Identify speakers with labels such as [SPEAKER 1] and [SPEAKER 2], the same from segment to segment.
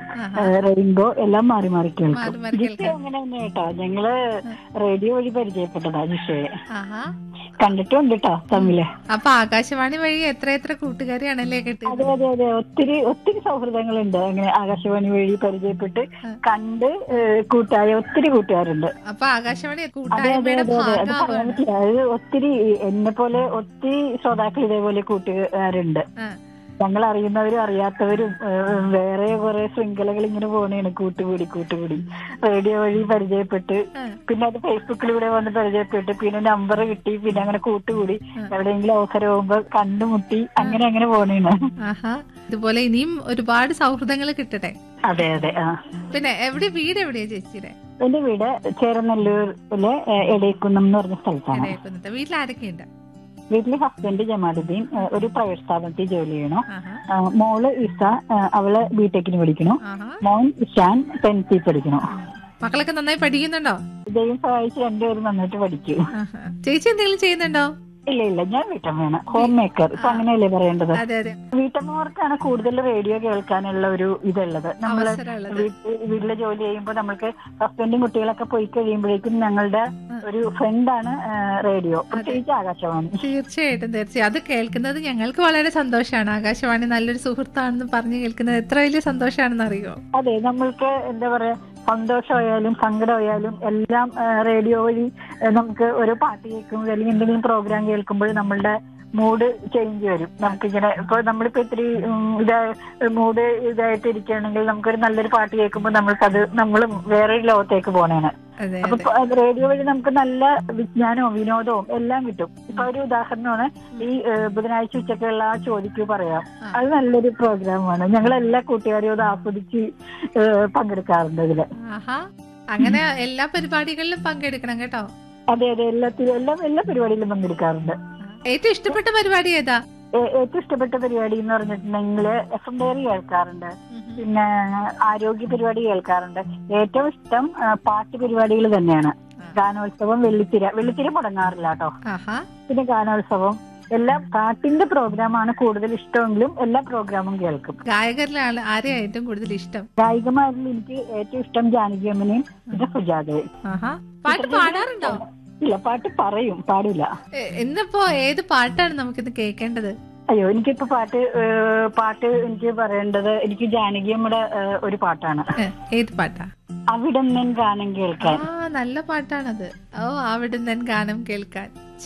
[SPEAKER 1] ആഹാ.
[SPEAKER 2] Rainbow എല്ലാം മാറി മാറി കേൾക്കും
[SPEAKER 1] മാറി മാറി
[SPEAKER 2] ജിഷ
[SPEAKER 1] കേൾക്കാം.
[SPEAKER 2] അങ്ങനെ തന്നെ കേട്ടോ ഞങ്ങള് റേഡിയോ വഴി പരിചയപ്പെട്ടതാ ജിഷയെ
[SPEAKER 1] ആഹാ
[SPEAKER 2] കണ്ടിട്ടുണ്ട് കേട്ടോ തമ്മില്
[SPEAKER 1] അപ്പൊ ആകാശവാണി വഴി എത്ര എത്ര കൂട്ടുകാരെയാണല്ലേ
[SPEAKER 2] അതെ
[SPEAKER 1] കിട്ടിയത്
[SPEAKER 2] അതെ അതെ ഒത്തിരി ഒത്തിരി സൗഹൃദങ്ങളുണ്ട് അങ്ങനെ ആകാശവാണി വഴി പരിചയപ്പെട്ട്
[SPEAKER 1] ആ.
[SPEAKER 2] കണ്ട് ഏഹ്, കൂട്ടായ ഒത്തിരി കൂട്ടുകാരുണ്ട്
[SPEAKER 1] അപ്പൊ ആകാശവാണി
[SPEAKER 2] അതെ അതെ
[SPEAKER 1] കൂട്ടായ്മയുടെ
[SPEAKER 2] അതെ അതെ അത് പറയാൻ
[SPEAKER 1] ഭാഗമാണ്
[SPEAKER 2] പറ്റില്ല അത് ഒത്തിരി എന്നെ പോലെ ഒത്തിരി ശ്രോതാക്കൾ ഇതേപോലെ കൂട്ടുകാരുണ്ട്
[SPEAKER 1] ആ.
[SPEAKER 2] ഞങ്ങൾ അറിയുന്നവരും അറിയാത്തവരും ഏഹ്, വേറെ കുറെ ശൃംഖലകൾ ഇങ്ങനെ പോണേണ് കൂട്ടുകൂടി കൂട്ടുകൂടി റേഡിയോ വഴി പരിചയപ്പെട്ട്
[SPEAKER 1] ആ.
[SPEAKER 2] പിന്നെ അത് ഫേസ്ബുക്കിലൂടെ വന്ന് പരിചയപ്പെട്ട് പിന്നെ നമ്പർ കിട്ടി പിന്നെ അങ്ങനെ കൂട്ടുകൂടി
[SPEAKER 1] ആ.
[SPEAKER 2] എവിടെയെങ്കിലും അവസരം ആകുമ്പോ കണ്ടുമുട്ടി അങ്ങനെ അങ്ങനെ പോണേണ്
[SPEAKER 1] ആഹാ ഇതുപോലെ ഇനിയും ഒരുപാട് സൗഹൃദങ്ങൾ കിട്ടട്ടെ
[SPEAKER 2] അതെ അതെ ആ
[SPEAKER 1] പിന്നെ എവിടെ വീട് എവിടെയാ ചേച്ചിയുടെ
[SPEAKER 2] എന്റെ വീട് ചേരനെല്ലൂരിലെ ഏഹ്, എടേക്കുന്നം എന്ന് പറഞ്ഞ സ്ഥലത്താണ്
[SPEAKER 1] ഇടയക്കുന്നത് വീട്ടിൽ ആരൊക്കെയുണ്ട്
[SPEAKER 2] വീട്ടിലെ ഹസ്ബൻഡ് ജമാലുദ്ദീൻ ഏഹ്, ഒരു പ്രൈവറ്റ് സ്ഥാപനത്തിൽ ജോലി ചെയ്യണു
[SPEAKER 1] ആഹാ
[SPEAKER 2] ആ, മോള് ഇസ ആ, അവള് ബിടെക്കിന് പഠിക്കണു
[SPEAKER 1] ആഹാ
[SPEAKER 2] മോൻ ഇഷാൻ ടെൻത്തിൽ പഠിക്കണു
[SPEAKER 1] മക്കളൊക്കെ നന്നായി പഠിക്കുന്നുണ്ടോ
[SPEAKER 2] ദൈവം സഹായിച്ച് രണ്ടുപേരും നന്നായിട്ട് പഠിക്കും
[SPEAKER 1] ആഹാ. ചേച്ചി എന്തെങ്കിലും ചെയ്യുന്നുണ്ടോ
[SPEAKER 2] ഇല്ല ഇല്ല ഞാൻ വീട്ടമ്മയാണ് ഹോം മേക്കർ ഇപ്പൊ അങ്ങനെയല്ലേ പറയേണ്ടത്
[SPEAKER 1] അതെ അതെ
[SPEAKER 2] വീട്ടമ്മമാർക്കാണ് കൂടുതൽ റേഡിയോ കേൾക്കാനുള്ള ഒരു ഇതുള്ളത് നമ്മള്
[SPEAKER 1] അവസരമുള്ളത്
[SPEAKER 2] വീട്ടിൽ വീട്ടിലെ ജോലി ചെയ്യുമ്പോൾ നമ്മൾക്ക് ഹസ്ബൻഡും കുട്ടികളൊക്കെ പോയി കഴിയുമ്പോഴേക്കും ഞങ്ങളുടെ
[SPEAKER 1] ആ.
[SPEAKER 2] ഒരു ഫ്രണ്ടാണ് റേഡിയോ പ്രത്യേകിച്ച് ആകാശവാണി
[SPEAKER 1] തീർച്ചയായിട്ടും തീർച്ചയായും അത് കേൾക്കുന്നത് ഞങ്ങൾക്ക് വളരെ സന്തോഷമാണ് ആകാശവാണി നല്ലൊരു സുഹൃത്താണെന്ന് പറഞ്ഞു കേൾക്കുന്നത് എത്ര വലിയ സന്തോഷമാണെന്ന് അറിയോ
[SPEAKER 2] അതെ നമ്മൾക്ക് എന്താ പറയാ സന്തോഷമായാലും സങ്കടമായാലും എല്ലാം ആ, റേഡിയോ വഴി ആ, നമുക്ക് ഒരു പാട്ട് കേൾക്കുമ്പോൾ അല്ലെങ്കിൽ എന്തെങ്കിലും പ്രോഗ്രാം കേൾക്കുമ്പോൾ നമ്മളുടെ മൂഡ് ചേഞ്ച് വരും നമുക്കിങ്ങനെ ഇപ്പൊ നമ്മളിപ്പോ ഇത്തിരി ഉം, ഇതാ മൂഡ് ഇതായിട്ട് ഇരിക്കുകയാണെങ്കിൽ നമുക്കൊരു നല്ലൊരു പാട്ട് കേൾക്കുമ്പോൾ നമ്മൾക്കത് നമ്മൾ വേറൊരു ലോകത്തേക്ക് പോണേണ്
[SPEAKER 1] അതെ
[SPEAKER 2] അപ്പൊ
[SPEAKER 1] അതെ
[SPEAKER 2] റേഡിയോ വഴി നമുക്ക് നല്ല വിജ്ഞാനവും വിനോദവും എല്ലാം കിട്ടും ഇപ്പൊ ഒരു ഉദാഹരണമാണ് ഈ ഏഹ്, ബുധനാഴ്ച ഉച്ചക്കുള്ള ആ ചോദിക്കൂ പറയാം
[SPEAKER 1] ആ.
[SPEAKER 2] അത് നല്ലൊരു പ്രോഗ്രാമാണ് ഞങ്ങൾ എല്ലാ കൂട്ടുകാരും അത് ആസ്വദിച്ച് ഏഹ്, പങ്കെടുക്കാറുണ്ട് ഇതില്
[SPEAKER 1] ആഹാ അങ്ങനെ എല്ലാ പരിപാടികളിലും പങ്കെടുക്കണം കേട്ടോ
[SPEAKER 2] അതെ അതെ എല്ലാത്തിലും എല്ലാം എല്ലാ പരിപാടിയിലും പങ്കെടുക്കാറുണ്ട്
[SPEAKER 1] ഏറ്റവും ഇഷ്ടപ്പെട്ട പരിപാടി ഏതാ
[SPEAKER 2] ഏ- ഏറ്റവും ഇഷ്ടപ്പെട്ട പരിപാടി എന്ന് പറഞ്ഞിട്ടുണ്ടെങ്കിൽ എഫ് എം ഡയറി കേൾക്കാറുണ്ട് പിന്നെ ആരോഗ്യ പരിപാടി കേൾക്കാറുണ്ട് ഏറ്റവും ഇഷ്ടം ആ, പാട്ട് പരിപാടികൾ തന്നെയാണ് ഗാനോത്സവം വെള്ളിത്തിര വെള്ളിത്തിര മുടങ്ങാറില്ല കേട്ടോ
[SPEAKER 1] ആഹാ
[SPEAKER 2] പിന്നെ ഗാനോത്സവം എല്ലാം പാട്ടിന്റെ പ്രോഗ്രാമാണ് കൂടുതൽ ഇഷ്ടമെങ്കിലും എല്ലാ പ്രോഗ്രാമും കേൾക്കും
[SPEAKER 1] ഗായകരിലാണ് ആരെയാ ഏറ്റവും കൂടുതൽ ഇഷ്ടം
[SPEAKER 2] ഗായികമാരിൽ എനിക്ക് ഏറ്റവും ഇഷ്ടം ജാനകി അമ്മനെയും പിന്നെ സുജാതയും
[SPEAKER 1] ആഹാ പാട്ട് പാടാറുണ്ടോ
[SPEAKER 2] ഇല്ല പാട്ട് പറയും പാടില്ല
[SPEAKER 1] എ- ഇന്നിപ്പോ ഏത് പാട്ടാണ് നമുക്കിന്ന് കേൾക്കേണ്ടത്
[SPEAKER 2] അയ്യോ എനിക്കിപ്പോ പാട്ട് ഏഹ്, പാട്ട് എനിക്ക് പറയേണ്ടത് എനിക്ക് ജാനകി അമ്മയുടെ ഏഹ്, ഒരു പാട്ടാണ്
[SPEAKER 1] ഏ, ഏത് പാട്ടാ
[SPEAKER 2] അവിടെ നിന്നും ഗാനം കേൾക്കാൻ
[SPEAKER 1] ആ നല്ല പാട്ടാണത് ഓ അവിടുന്ന് ഗാനം കേൾക്കാൻ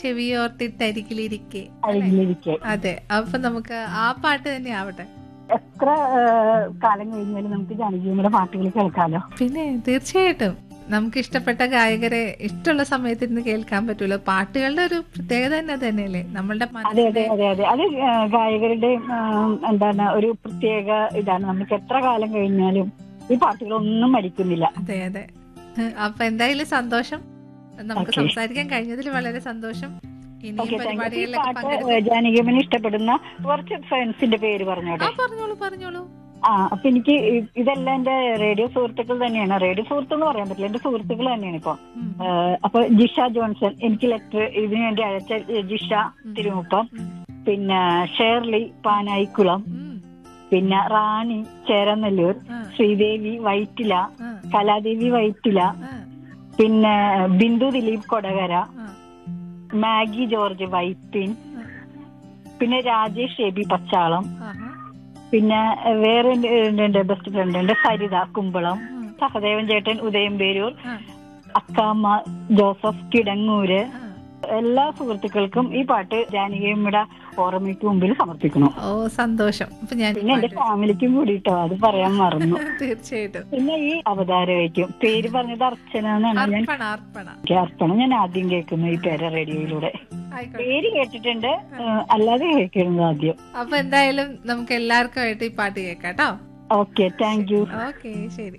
[SPEAKER 1] ചെവിയോർത്തിട്ടരികിലിരിക്കെ
[SPEAKER 2] അരികിലിരിക്കെ
[SPEAKER 1] അതെ അപ്പൊ നമുക്ക് ആ പാട്ട് തന്നെ ആവട്ടെ
[SPEAKER 2] എത്ര ഏഹ്, കാലം കഴിഞ്ഞാലും നമുക്ക് ജാനകി അമ്മയുടെ പാട്ടുകൾ കേൾക്കാലോ
[SPEAKER 1] പിന്നെ തീർച്ചയായിട്ടും നമുക്ക് ഇഷ്ടപ്പെട്ട ഗായകരെ ഇഷ്ടമുള്ള സമയത്ത് ഇരുന്ന് കേൾക്കാൻ പറ്റൂല പാട്ടുകളുടെ ഒരു പ്രത്യേകത തന്നെ അത് തന്നെയല്ലേ നമ്മളുടെ
[SPEAKER 2] അതെ അതെ
[SPEAKER 1] മനസ്സിനെ
[SPEAKER 2] അതെ അതെ അത് ഏഹ്, ഗായകരുടെ ഏഹ്, എന്താണ് ഒരു പ്രത്യേക ഇതാണ് നമുക്ക് എത്ര കാലം കഴിഞ്ഞാലും ഈ പാട്ടുകളൊന്നും മരിക്കുന്നില്ല
[SPEAKER 1] അതെ അതെ അപ്പൊ എന്തായാലും സന്തോഷം നമുക്ക്
[SPEAKER 2] Okay.
[SPEAKER 1] സംസാരിക്കാൻ കഴിഞ്ഞതിൽ വളരെ സന്തോഷം ഇനിയും
[SPEAKER 2] ഓക്കെ താങ്ക് യു ഈ
[SPEAKER 1] പരിപാടികളിലൊക്കെ
[SPEAKER 2] പാട്ട്
[SPEAKER 1] പങ്കെടുക്കും
[SPEAKER 2] ജാനകി അമ്മനെ ഇഷ്ടപ്പെടുന്ന കുറച്ച് ഫ്രണ്ട്സിന്റെ പേര്
[SPEAKER 1] ആ
[SPEAKER 2] പറഞ്ഞോട്ടെ
[SPEAKER 1] പറഞ്ഞോളൂ പറഞ്ഞോളൂ
[SPEAKER 2] ആ അപ്പൊ എനിക്ക് ഇ- ഇതെല്ലാം എന്റെ റേഡിയോ സുഹൃത്തുക്കൾ തന്നെയാണ് റേഡിയോ സുഹൃത്ത് എന്ന് പറയാൻ പറ്റില്ല എന്റെ സുഹൃത്തുക്കൾ തന്നെയാണ് ഇപ്പൊ
[SPEAKER 1] ഉം.
[SPEAKER 2] ഏഹ്, അപ്പൊ ജിഷ ജോൺസൺ എനിക്ക് ലെറ്റർ ഇതിനു വേണ്ടി അയച്ച ജിഷ തിരുമുപ്പം
[SPEAKER 1] ഉം.
[SPEAKER 2] പിന്നെ ഷേർലി പാനായിക്കുളം
[SPEAKER 1] ഉം.
[SPEAKER 2] പിന്നെ റാണി ചേരനെല്ലൂർ
[SPEAKER 1] ആ,
[SPEAKER 2] ശ്രീദേവി വൈറ്റില
[SPEAKER 1] ആ,
[SPEAKER 2] കലാദേവി വൈറ്റില
[SPEAKER 1] ആ,
[SPEAKER 2] പിന്നെ ബിന്ദു ദിലീപ് കൊടകര
[SPEAKER 1] ആ.
[SPEAKER 2] മാഗി ജോർജ് വൈപ്പിൻ
[SPEAKER 1] ആ.
[SPEAKER 2] പിന്നെ രാജേഷ് എബി പച്ചാളം
[SPEAKER 1] ആഹാ.
[SPEAKER 2] പിന്നെ വേറെ എന്റെ ബെസ്റ്റ് ഫ്രണ്ട് ഉണ്ട് സരിത കുമ്പളം
[SPEAKER 1] ഉം.
[SPEAKER 2] സഹദേവൻ ചേട്ടൻ ഉദയംപേരൂർ
[SPEAKER 1] ആ,
[SPEAKER 2] അക്കാമ്മ ജോസഫ് കിടങ്ങൂര്
[SPEAKER 1] ആ.
[SPEAKER 2] എല്ലാ സുഹൃത്തുക്കൾക്കും ഈ പാട്ട് ജാനകിയമ്മയുടെ ഓർമ്മയ്ക്ക് മുമ്പിൽ സമർപ്പിക്കണം
[SPEAKER 1] ഓ സന്തോഷം അപ്പൊ ഞാൻ ഈ
[SPEAKER 2] പിന്നെ എന്റെ
[SPEAKER 1] പാട്ട്
[SPEAKER 2] ഫാമിലിക്കും കൂടിട്ടോ അത് പറയാൻ മറന്നു
[SPEAKER 1] തീർച്ചയായിട്ടും
[SPEAKER 2] പിന്നെ ഈ അവതാരവയ്ക്കും പേര് പറഞ്ഞത് അർച്ചന എന്നാണ് ഞാൻ
[SPEAKER 1] അർപ്പണ അർപ്പണ
[SPEAKER 2] എനിക്ക് അർപ്പണം ഞാൻ ആദ്യം കേൾക്കുന്നു ഈ പേര് റേഡിയോയിലൂടെ
[SPEAKER 1] ആയിക്കോട്ടെ
[SPEAKER 2] പേര് കേട്ടിട്ടുണ്ട് ഏഹ്, അല്ലാതെ കേൾക്കുന്നത് ആദ്യം
[SPEAKER 1] അപ്പൊ എന്തായാലും നമുക്ക് എല്ലാവർക്കും ആയിട്ട് ഈ പാട്ട് കേൾക്കാം കേട്ടോ
[SPEAKER 2] ഓക്കെ താങ്ക് യു
[SPEAKER 1] ഓക്കെ ശരി